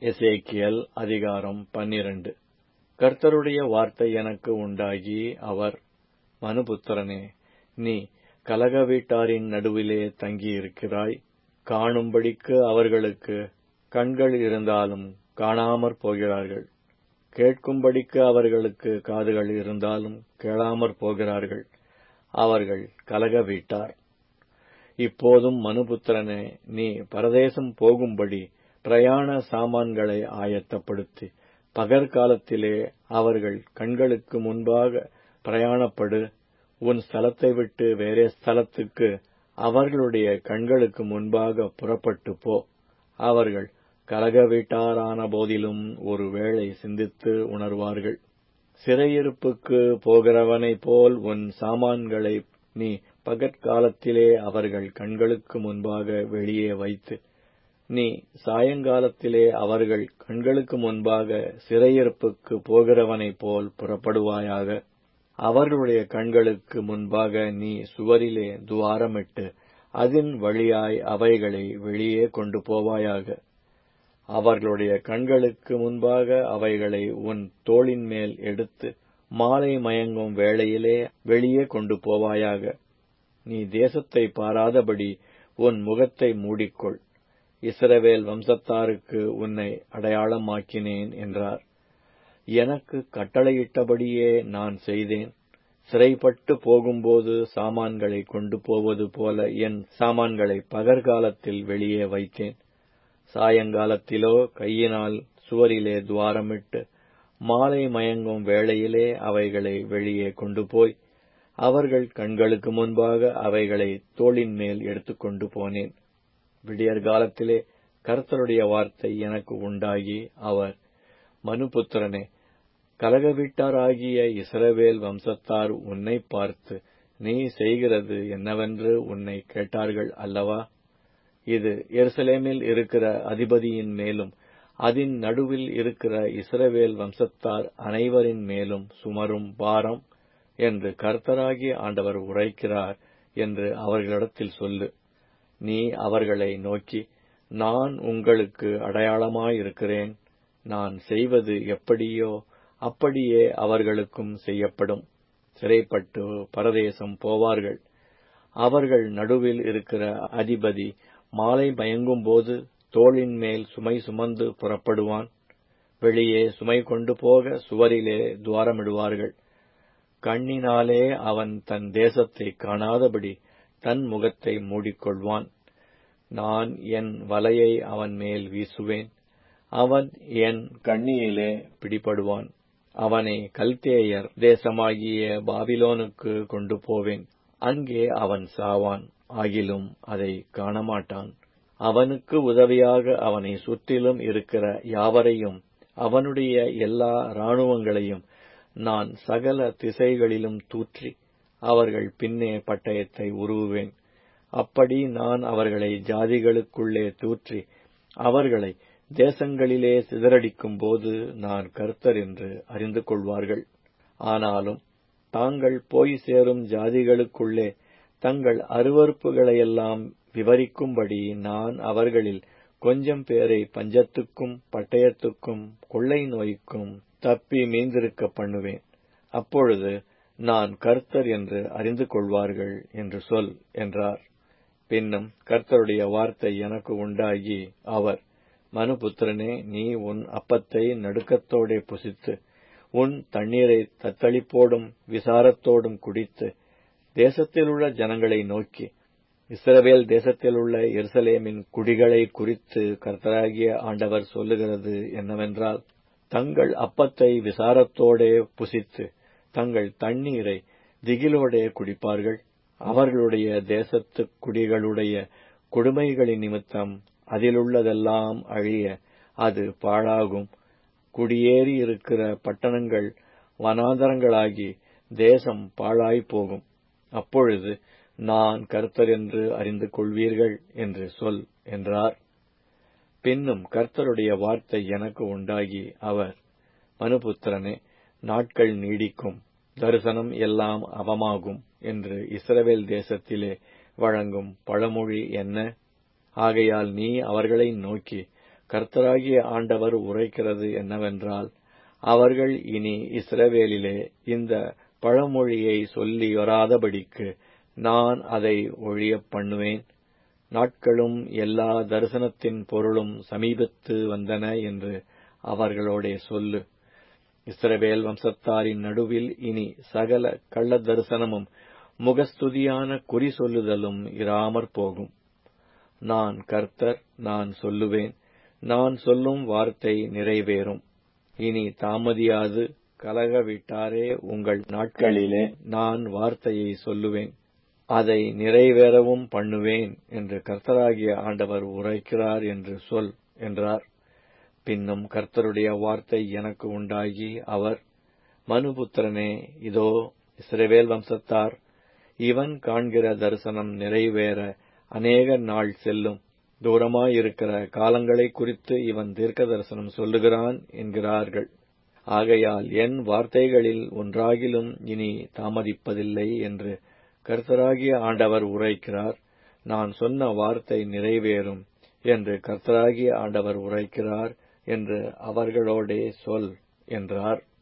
எசேக்கியல் அதிகாரம் பன்னிரண்டு கர்த்தருடைய வார்த்தை எனக்கு உண்டாகி அவர் மனுபுத்திரனே நீ கலக வீட்டாரின் நடுவிலே தங்கியிருக்கிறாய் காணும்படிக்கு அவர்களுக்கு கண்கள் இருந்தாலும் காணாமற் போகிறார்கள் கேட்கும்படிக்கு அவர்களுக்கு காதுகள் இருந்தாலும் கேளாமற் போகிறார்கள் அவர்கள் கலக வீட்டார் இப்போதும் மனுபுத்திரனே நீ பரதேசம் போகும்படி பிரயாண சாமான்களை ஆயத்தப்படுத்தி பகற்காலத்திலே அவர்கள் கண்களுக்கு முன்பாக பிரயாணப்படு உன் ஸ்தலத்தை விட்டு வேறே ஸ்தலத்துக்கு அவர்களுடைய கண்களுக்கு முன்பாக புறப்பட்டு போ அவர்கள் கலக வீட்டாரான போதிலும் ஒரு வேளை சிந்தித்து உணர்வார்கள் சிறையிருப்புக்கு போகிறவனைப் போல் உன் சாமான்களை நீ பகற்காலத்திலே அவர்கள் கண்களுக்கு முன்பாக வெளியே வைத்து நீ சாயங்காலத்திலே அவர்கள் கண்களுக்கு முன்பாக சிறையிருப்புக்கு போகிறவனைப் போல் புறப்படுவாயாக அவர்களுடைய கண்களுக்கு முன்பாக நீ சுவரிலே துவாரமிட்டு அதன் வழியாய் அவைகளை வெளியே கொண்டு போவாயாக அவர்களுடைய கண்களுக்கு முன்பாக அவைகளை உன் தோளின் மேல் எடுத்து மாலை மயங்கும் வேளையிலே வெளியே கொண்டு போவாயாக நீ தேசத்தை பாராதபடி உன் முகத்தை மூடிக்கொள் இஸ்ரவேல் வம்சத்தாருக்கு உன்னை அடையாளமாக்கினேன் என்றார் எனக்கு கட்டளையிட்டபடியே நான் செய்தேன் சிறைப்பட்டு போகும்போது சாமான்களை கொண்டு போவது போல என் சாமான்களை பகற்காலத்தில் வெளியே வைத்தேன் சாயங்காலத்திலோ கையினால் சுவரிலே துவாரமிட்டு மாலை மயங்கும் வேளையிலே அவைகளை வெளியே கொண்டு போய் அவர்கள் கண்களுக்கு முன்பாக அவைகளை தோளின் மேல் எடுத்துக்கொண்டு போனேன் விடியற்காலத்திலே கர்த்தருடைய வார்த்தை எனக்கு உண்டாகி அவர் மனுபுத்திரனே கலக வீட்டாராகிய இஸ்ரவேல் வம்சத்தார் உன்னை பார்த்து நீ செய்கிறது என்னவென்று உன்னை கேட்டார்கள் அல்லவா இது எருசலேமில் இருக்கிற அதிபதியின் மேலும் அதன் நடுவில் இருக்கிற இஸ்ரவேல் வம்சத்தார் அனைவரின் மேலும் சுமரும் பாரம் என்று கர்த்தராகிய ஆண்டவர் உரைக்கிறார் என்று அவர்களிடத்தில் சொல்லு நீ அவர்களை நோக்கி நான் உங்களுக்கு அடையாளமாயிருக்கிறேன் நான் செய்வது எப்படியோ அப்படியே அவர்களுக்கும் செய்யப்படும் சிறைப்பட்டு பரதேசம் போவார்கள் அவர்கள் நடுவில் இருக்கிற அதிபதி மாலை மயங்கும்போது தோளின் மேல் சுமை சுமந்து புறப்படுவான் வெளியே சுமை கொண்டு போக சுவரிலே துவாரமிடுவார்கள் கண்ணினாலே அவன் தன் தேசத்தை காணாதபடி தன் முகத்தை மூடிக்கொள்வான் நான் என் வலையை அவன் மேல் வீசுவேன் அவன் என் கண்ணியிலே பிடிபடுவான் அவனை கல்தேயர் தேசமாகிய பாபிலோனுக்கு கொண்டு போவேன் அங்கே அவன் சாவான் ஆகிலும் அதை காணமாட்டான் அவனுக்கு உதவியாக அவனை சுற்றிலும் இருக்கிற யாவரையும் அவனுடைய எல்லா இராணுவங்களையும் நான் சகல திசைகளிலும் தூற்றி அவர்கள் பின்னே பட்டயத்தை உருவுவேன் அப்படி நான் அவர்களை ஜாதிகளுக்குள்ளே தூற்றி அவர்களை தேசங்களிலே சிதறடிக்கும் போது நான் கர்த்தர் என்று அறிந்து கொள்வார்கள் ஆனாலும் தாங்கள் போய் சேரும் ஜாதிகளுக்குள்ளே தங்கள் அருவறுப்புகளையெல்லாம் விவரிக்கும்படி நான் அவர்களில் கொஞ்சம் பேரை பஞ்சத்துக்கும் பட்டயத்துக்கும் கொள்ளை நோய்க்கும் தப்பி மீந்திருக்க பண்ணுவேன் அப்பொழுது நான் கர்த்தர் என்று அறிந்து கொள்வார்கள் என்று சொல் என்றார் பின்னும் கர்த்தருடைய வார்த்தை எனக்கு உண்டாகி அவர் மனுபுத்திரனே நீ உன் அப்பத்தை நடுக்கத்தோடே புசித்து உன் தண்ணீரை தத்தளிப்போடும் விசாரத்தோடும் குடித்து தேசத்திலுள்ள ஜனங்களை நோக்கி இஸ்ரவேல் தேசத்திலுள்ள எருசலேமின் குடிகளை குறித்து கர்த்தராகிய ஆண்டவர் சொல்லுகிறது என்னவென்றால் தங்கள் அப்பத்தை விசாரத்தோடே புசித்து தங்கள் தண்ணீரை திகிலோடே குடிப்பார்கள் அவர்களுடைய தேசத்து குடிகளுடைய கொடுமைகளின் நிமித்தம் அதிலுள்ளதெல்லாம் அழிய அது பாழாகும் குடியேறி இருக்கிற பட்டணங்கள் வனாந்தரங்களாகி தேசம் பாழாய்ப் போகும் அப்பொழுது நான் கர்த்தர் என்று அறிந்து கொள்வீர்கள் என்று சொல் என்றார் பின்னும் கர்த்தருடைய வார்த்தை எனக்கு உண்டாகி அவர் மனுபுத்திரனே நாட்கள் நீடிக்கும் தரிசனம் எல்லாம் அவமாகும் என்று இஸ்ரவேல் தேசத்திலே வழங்கும் பழமொழி என்ன ஆகையால் நீ அவர்களை நோக்கி கர்த்தராகிய ஆண்டவர் உரைக்கிறது என்னவென்றால் அவர்கள் இனி இஸ்ரவேலிலே இந்த பழமொழியை சொல்லி வராதபடிக்கு நான் அதை ஒழியப் பண்ணுவேன் நாட்களும் எல்லா தரிசனத்தின் பொருளும் சமீபத்து வந்தன என்று அவர்களோடே சொல்லு இஸ்ரவேல் வம்சத்தாரின் நடுவில் இனி சகல கள்ள தரிசனமும் முகஸ்துதியான குறி சொல்லுதலும் இராமற் போகும் நான் கர்த்தர் நான் சொல்லுவேன் நான் சொல்லும் வார்த்தை நிறைவேறும் இனி தாமதியாது கலக விட்டாரே உங்கள் நாட்களிலே நான் வார்த்தையை சொல்லுவேன் அதை நிறைவேறவும் பண்ணுவேன் என்று கர்த்தராகிய ஆண்டவர் உரைக்கிறார் என்று சொல் என்றார் பின்னும் கர்த்தருடைய வார்த்தை எனக்கு உண்டாகி அவர் மனுபுத்திரனே இதோ இஸ்ரவேல் வம்சத்தார் இவன் காண்கிற தரிசனம் நிறைவேற அநேக நாள் செல்லும் தூரமாயிருக்கிற காலங்களை குறித்து இவன் தீர்க்க தரிசனம் சொல்லுகிறான் என்கிறார்கள் ஆகையால் என் வார்த்தைகளில் ஒன்றாகிலும் இனி தாமதிப்பதில்லை என்று கர்த்தராகிய ஆண்டவர் உரைக்கிறார் நான் சொன்ன வார்த்தை நிறைவேறும் என்று கர்த்தராகிய ஆண்டவர் உரைக்கிறார் என்று அவர்களோடே சொல் என்றார்